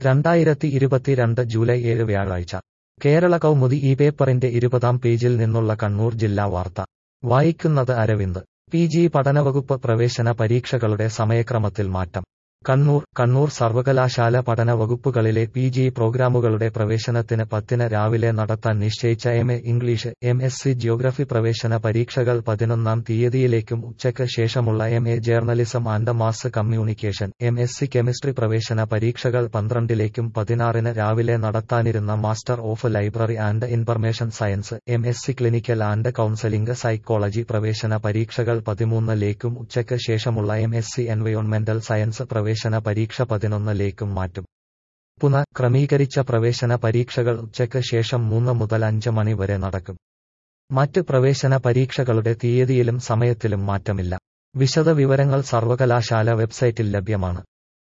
രണ്ടായിരത്തി ഇരുപത്തിരണ്ട് ജൂലൈ ഏഴ് വ്യാഴാഴ്ച കേരള കൗമുദി ഈ പേപ്പറിന്റെ ഇരുപതാം പേജിൽ നിന്നുള്ള കണ്ണൂർ ജില്ലാ വാർത്ത വായിക്കുന്നത് അരവിന്ദ് പി ജി പഠനവകുപ്പ് പ്രവേശന പരീക്ഷകളുടെ സമയക്രമത്തിൽ മാറ്റം കണ്ണൂർ കണ്ണൂർ സർവകലാശാല പഠന വകുപ്പുകളിലെ പി ജി പ്രോഗ്രാമുകളുടെ പ്രവേശനത്തിന് പത്തിന് രാവിലെ നടത്താൻ നിശ്ചയിച്ച M A English M S C geography പ്രവേശന പരീക്ഷകൾ പതിനൊന്നാം തീയതിയിലേക്കും ഉച്ചയ്ക്ക് ശേഷമുള്ള M A journalism and mass communication M S C chemistry പ്രവേശന പരീക്ഷകൾ പന്ത്രണ്ടിലേക്കും പതിനാറിന് രാവിലെ നടത്താനിരുന്ന master of library and information science M S C clinical and counselling psychology പ്രവേശന പരീക്ഷകൾ പതിമൂന്നിലേക്കും ഉച്ചയ്ക്ക് ശേഷമുള്ള എം എസ് സി എൻവയോൺമെന്റൽ സയൻസ് പ്രവേശന പരീക്ഷ പതിനൊന്നിലേക്കും മാറ്റും പുനഃ ക്രമീകരിച്ച പ്രവേശന പരീക്ഷകൾ ഉച്ചയ്ക്ക് ശേഷം മൂന്ന് മുതൽ അഞ്ച് മണി വരെ നടക്കും മറ്റ് പ്രവേശന പരീക്ഷകളുടെ തീയതിയിലും സമയത്തിലും മാറ്റമില്ല വിശദ വിവരങ്ങൾ സർവകലാശാല വെബ്സൈറ്റിൽ ലഭ്യമാണ്